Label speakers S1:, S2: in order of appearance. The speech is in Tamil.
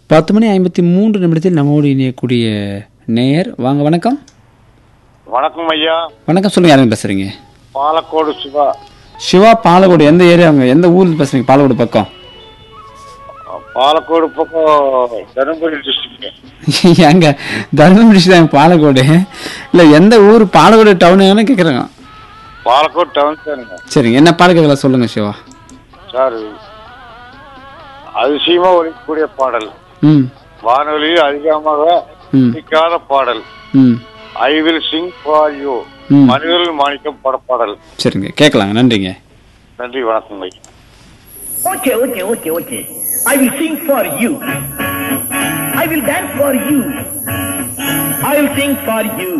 S1: பத்து மணி ஐம்பத்தி மூன்று நிமிடத்தில் நம்மோடு இணையக்கூடிய நேயர் வாங்க வணக்கம்
S2: வணக்கம் ஐயா
S1: வணக்கம் சொல்லுங்க யாருங்க பேசுறீங்க
S2: பாலக்கோடு சிவா
S1: சிவா பாலக்கோடு எந்த ஏரியாங்க எந்த ஊர்ல பேசுறீங்க பாலக்கோடு பக்கம்
S2: பாலக்கோடு பக்கம் தருமபுரி டிஸ்ட்ரிக்ட்
S1: எங்க தருமபுரி தான் பாலக்கோடு இல்ல எந்த ஊர் பாலக்கோடு டவுனு கேக்குறாங்க
S2: பாலக்கோடு டவுன் சாருங்க
S1: சரிங்க என்ன பாடல் கேட்கலாம் சொல்லுங்க சிவா
S2: சார் அதிசயமா ஒழிக்கக்கூடிய பாடல்
S1: ம்
S2: வானொலியில் அதிகமாக
S1: ம்
S2: பிடிக்காத பாடல்
S1: ம்
S2: I will sing for you
S1: ம்
S2: மனிதர்கள் மாணிக்கம் பட பாடல்
S1: சரிங்க கேட்கலாங்க நன்றிங்க
S2: நன்றி வணக்கம் ஐயா
S3: Okay, okay, okay, okay. I will sing for you. I will dance for you. I will sing for you.